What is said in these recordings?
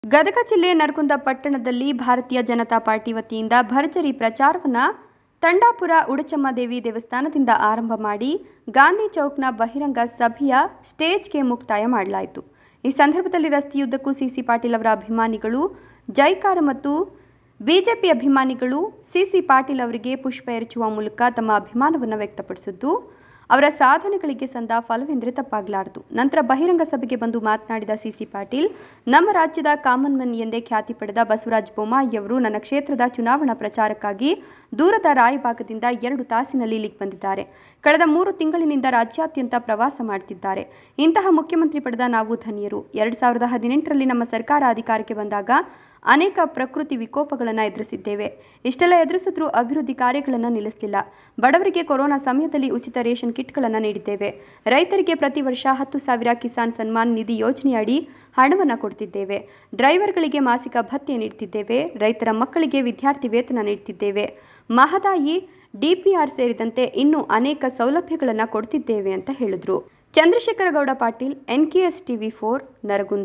ಗದಗ ಜಿಲ್ಲೆ ನರಗುಂದ ಪಟ್ಟಣದಲ್ಲಿ ಭಾರತೀಯ ಜನತಾ ಪಾರ್ಟಿ ವತಿಯಿಂದ ಭರ್ಜರಿ ಪ್ರಚಾರವನ್ನು ತಂಡಾಪುರ ಉಡಚಮ್ಮ ದೇವಿ ದೇವಸ್ಥಾನದಿಂದ ಆರಂಭ ಮಾಡಿ ಗಾಂಧಿ ಚೌಕ್ನ ಬಹಿರಂಗ ಸಭೆಯ ಸ್ಟೇಜ್ಗೆ ಮುಕ್ತಾಯ ಮಾಡಲಾಯಿತು ಈ ಸಂದರ್ಭದಲ್ಲಿ ರಸ್ತೆಯುದ್ದಕ್ಕೂ ಸಿಸಿ ಪಾಟೀಲ್ ಅವರ ಅಭಿಮಾನಿಗಳು ಜೈಕಾರ ಮತ್ತು ಬಿಜೆಪಿ ಅಭಿಮಾನಿಗಳು ಸಿಸಿ ಪಾಟೀಲ್ ಅವರಿಗೆ ಪುಷ್ಪ ಎರಚುವ ಮೂಲಕ ತಮ್ಮ ಅಭಿಮಾನವನ್ನು ವ್ಯಕ್ತಪಡಿಸಿದ್ದು ಅವರ ಸಾಧನೆಗಳಿಗೆ ಸಂದ ಫಲವೆಂದರೆ ತಪ್ಪಾಗಲಾರದು ನಂತರ ಬಹಿರಂಗ ಸಭೆಗೆ ಬಂದು ಮಾತನಾಡಿದ ಸಿಸಿ ಪಾಟೀಲ್ ನಮ್ಮ ರಾಜ್ಯದ ಕಾಮನ್ ಮನ್ ಎಂದೇ ಖ್ಯಾತಿ ಪಡೆದ ಬಸವರಾಜ ಬೊಮ್ಮಾಯಿಯವರು ನನ್ನ ಕ್ಷೇತ್ರದ ಚುನಾವಣಾ ಪ್ರಚಾರಕ್ಕಾಗಿ ದೂರದ ರಾಯಭಾಗದಿಂದ ಎರಡು ತಾಸಿನಲ್ಲಿ ಇಲ್ಲಿಗೆ ಬಂದಿದ್ದಾರೆ ಕಳೆದ ಮೂರು ತಿಂಗಳಿನಿಂದ ರಾಜ್ಯಾದ್ಯಂತ ಪ್ರವಾಸ ಮಾಡುತ್ತಿದ್ದಾರೆ ಇಂತಹ ಮುಖ್ಯಮಂತ್ರಿ ಪಡೆದ ನಾವು ಧನ್ಯರು ಎರಡು ಸಾವಿರದ ಹದಿನೆಂಟರಲ್ಲಿ ನಮ್ಮ ಸರ್ಕಾರ ಅಧಿಕಾರಕ್ಕೆ ಬಂದಾಗ ಅನೇಕ ಪ್ರಕೃತಿ ವಿಕೋಪಗಳನ್ನು ಎದುರಿಸಿದ್ದೇವೆ ಇಷ್ಟೆಲ್ಲ ಎದುರಿಸಿದ್ರೂ ಅಭಿವೃದ್ಧಿ ಕಾರ್ಯಗಳನ್ನು ನಿಲ್ಲಿಸಲಿಲ್ಲ ಬಡವರಿಗೆ ಕೊರೋನಾ ಸಮಯದಲ್ಲಿ ಉಚಿತ ರೇಷನ್ ಕಿಟ್ಗಳನ್ನು ನೀಡಿದ್ದೇವೆ ರೈತರಿಗೆ ಪ್ರತಿ ವರ್ಷ ಹತ್ತು ಸಾವಿರ ಕಿಸಾನ್ ಸನ್ಮಾನ್ ನಿಧಿ ಯೋಜನೆಯಡಿ ಹಣವನ್ನು ಕೊಡ್ತಿದ್ದೇವೆ ಡ್ರೈವರ್ಗಳಿಗೆ ಮಾಸಿಕ ಭತ್ಯೆ ನೀಡ್ತಿದ್ದೇವೆ ರೈತರ ಮಕ್ಕಳಿಗೆ ವಿದ್ಯಾರ್ಥಿ ವೇತನ ನೀಡ್ತಿದ್ದೇವೆ ಮಹದಾಯಿ ಡಿಪಿಆರ್ ಸೇರಿದಂತೆ ಇನ್ನೂ ಅನೇಕ ಸೌಲಭ್ಯಗಳನ್ನು ಕೊಡ್ತಿದ್ದೇವೆ ಅಂತ ಹೇಳಿದ್ರು Chandrashekhara Gowda Patil NKS TV four Nargund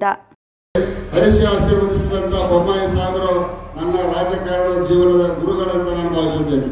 ಹರಿಸಿ ಆಶೀರ್ವದಿಸಿದಂತ ಬೊಮ್ಮಾಯಿ ಸಾಹೇಬರು ನನ್ನ ರಾಜಕಾರಣ ಜೀವನದ ಗುರುಗಳಂತ ನಾನು ಭಾವಿಸುತ್ತೇನೆ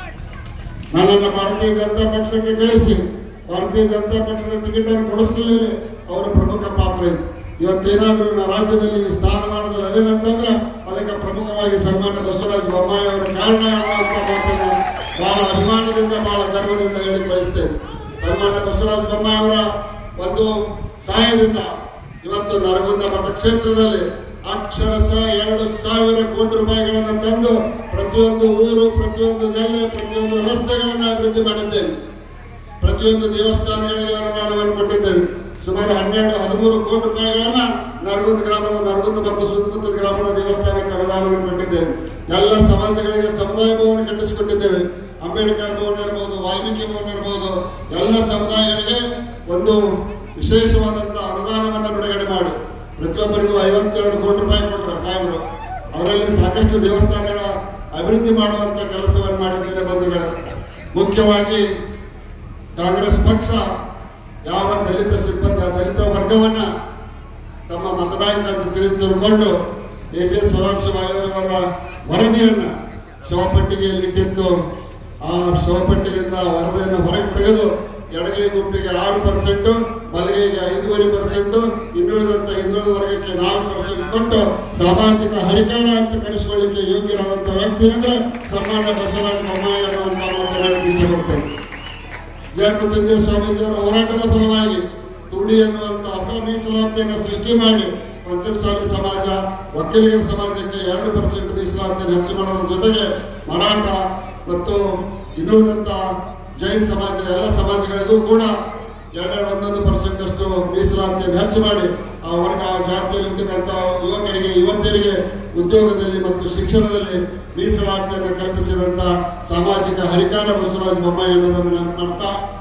ನನ್ನನ್ನು ಭಾರತೀಯ ಜನತಾ ಪಕ್ಷಕ್ಕೆ ಕಳಿಸಿ ಭಾರತೀಯ ಜನತಾ ಪಕ್ಷದ ಟಿಕೆಟ್ ಅನ್ನು ಕೊಡಿಸಲಿಲ್ಲ ಅವರ ಪ್ರಮುಖ ಪಾತ್ರ ಇದೆ ಇವತ್ತೇನಾದ್ರೂ ನನ್ನ ರಾಜ್ಯದಲ್ಲಿ ಈ ಸ್ಥಾನಮಾನದಲ್ಲಿ ಅದೇನಂತಂದ್ರೆ ಅದಕ್ಕೆ ಪ್ರಮುಖವಾಗಿ ಸನ್ಮಾನ್ಯ ಬಸವರಾಜ ಬೊಮ್ಮಾಯಿ ಅವರ ಕಾರಣ ಅನ್ನುವಂಥ ಮಾತನ್ನ ಬಹಳ ಅಭಿಮಾನದಿಂದ ಬಹಳ ಗರ್ವದಿಂದ ಹೇಳಿ ಬಯಸ್ತೇನೆ ಸನ್ಮಾನ್ಯ ಬಸವರಾಜ ಬೊಮ್ಮಾಯಿ ಅವರ ಒಂದು ಸಹಾಯದಿಂದ ಇವತ್ತು ನರಗುಂದ ಮತಕ್ಷೇತ್ರದಲ್ಲಿ ಅಕ್ಷರಶಃ ಎರಡು ಸಾವಿರ ಕೋಟಿ ರೂಪಾಯಿಗಳನ್ನು ತಂದು ಪ್ರತಿಯೊಂದು ಊರು ಪ್ರತಿಯೊಂದು ಗಲ್ಲೆ ಪ್ರತಿಯೊಂದು ರಸ್ತೆಗಳನ್ನು ಅಭಿವೃದ್ಧಿ ಮಾಡಿದ್ದೇವೆ ಪ್ರತಿಯೊಂದು ದೇವಸ್ಥಾನಗಳಿಗೆ ಅನುದಾನವನ್ನು ಕೊಟ್ಟಿದ್ದೇವೆ ಸುಮಾರು ಹನ್ನೆರಡು ಹದಿಮೂರು ಕೋಟಿ ರೂಪಾಯಿಗಳನ್ನ ನರಗುಂದ ಗ್ರಾಮದ ನರಗುಂದ ಮತ್ತು ಸುತ್ತಮುತ್ತಲ ಗ್ರಾಮದ ದೇವಸ್ಥಾನಕ್ಕೆ ಅನುದಾನವನ್ನು ಕೊಟ್ಟಿದ್ದೇವೆ ಎಲ್ಲ ಸಮಾಜಗಳಿಗೆ ಸಮುದಾಯ ಭವನ ಕಟ್ಟಿಸಿಕೊಟ್ಟಿದ್ದೇವೆ ಅಂಬೇಡ್ಕರ್ ಭವನ ಇರ್ಬೋದು ವಾಲ್ಮೀಕಿ ಭವನ ಇರ್ಬೋದು ಎಲ್ಲ ಸಮುದಾಯಗಳಿಗೆ ಒಂದು ವಿಶೇಷವಾದಂತ ಅನುದಾನವನ್ನು ಬಿಡುಗಡೆ ಮಾಡಿ ಪ್ರತಿಯೊಬ್ಬರಿಗೂ ಐವತ್ತೆರಡು ಕೋಟಿ ರೂಪಾಯಿ ಕೊಟ್ಟರು ಸಾಹೇಬರು ಅದರಲ್ಲಿ ಸಾಕಷ್ಟು ದೇವಸ್ಥಾನಗಳ ಅಭಿವೃದ್ಧಿ ಮಾಡುವಂತ ಕೆಲಸವನ್ನು ಮಾಡಿದ್ದೇನೆ ಬಂಧುಗಳು ಮುಖ್ಯವಾಗಿ ಕಾಂಗ್ರೆಸ್ ಪಕ್ಷ ಯಾವ ದಲಿತ ಸಿಬ್ಬಂದಿ ದಲಿತ ವರ್ಗವನ್ನ ತಮ್ಮ ಮತ ಬ್ಯಾಂಕ್ ಅಂತ ತಿಳಿದು ತಿಳ್ಕೊಂಡು ಎ ಜೆ ಸದಾಶಿವ ಅವರ ವರದಿಯನ್ನ ಶವಪಟ್ಟಿಗೆಯಲ್ಲಿ ಇಟ್ಟಿದ್ದು ಆ ಶವಪಟ್ಟಿಗೆಯಿಂದ ವರದಿಯನ್ನು ಹೊರಗೆ ತೆಗೆದು ಎಡಗೈ ಗುಂಪಿಗೆ ಆರು ಪರ್ಸೆಂಟ್ ಬಲಗೈಗೆ ಐದೂವರೆ ಪರ್ಸೆಂಟ್ ಇನ್ನುಳಿದಂತ ಹಿಂದುಳಿದ ವರ್ಗಕ್ಕೆ ನಾಲ್ಕು ಪರ್ಸೆಂಟ್ ಕೊಟ್ಟು ಸಾಮಾಜಿಕ ಹರಿಕಾರ ಅಂತ ಕರೆಸಿಕೊಳ್ಳಿಕ್ಕೆ ಯೋಗ್ಯರಾದಂತ ವ್ಯಕ್ತಿ ಅಂದ್ರೆ ಸನ್ಮಾನ್ಯ ಬಸವರಾಜ ಬೊಮ್ಮಾಯಿ ಅನ್ನುವಂತ ಮಾತನಾಡಕ್ಕೆ ಇಚ್ಛೆ ಪಡ್ತೇನೆ ಜಯಮೃತ್ಯುಂಜಯ ಸ್ವಾಮೀಜಿಯವರ ಹೋರಾಟದ ಫಲವಾಗಿ ತುಡಿ ಎನ್ನುವಂತ ಹೊಸ ಮೀಸಲಾತಿಯನ್ನು ಸೃಷ್ಟಿ ಮಾಡಿ ಪಂಚಮಸಾಲಿ ಸಮಾಜ ಒಕ್ಕಲಿಗರ ಸಮಾಜಕ್ಕೆ ಎರಡು ಪರ್ಸೆಂಟ್ ಮೀಸಲಾತಿಯನ್ನು ಹೆಚ್ಚು ಮಾಡೋದ್ರ ಜೊತೆಗೆ ಮರಾಠ ಮತ್ತು ಇನ್ನುಳಿದಂತ ಜೈನ್ ಸಮಾಜ ಎಲ್ಲ ಸಮಾಜಗಳಿಗೂ ಕೂಡ ಎರಡೆರಡು ಒಂದೊಂದು ಪರ್ಸೆಂಟ್ ಅಷ್ಟು ಮೀಸಲಾತಿಯನ್ನು ಹೆಚ್ಚು ಮಾಡಿ ಆ ವರ್ಗ ಆ ಜಾತಿಯಲ್ಲಿ ಹುಟ್ಟಿದಂತ ಯುವಕರಿಗೆ ಯುವತಿಯರಿಗೆ ಉದ್ಯೋಗದಲ್ಲಿ ಮತ್ತು ಶಿಕ್ಷಣದಲ್ಲಿ ಮೀಸಲಾತಿಯನ್ನು ಕಲ್ಪಿಸಿದಂತ ಸಾಮಾಜಿಕ ಹರಿಕಾರ ಬಸವರಾಜ ಬೊಮ್ಮಾಯಿ ಅನ್ನೋದನ್ನು ನಾನು ಮಾಡ್ತಾ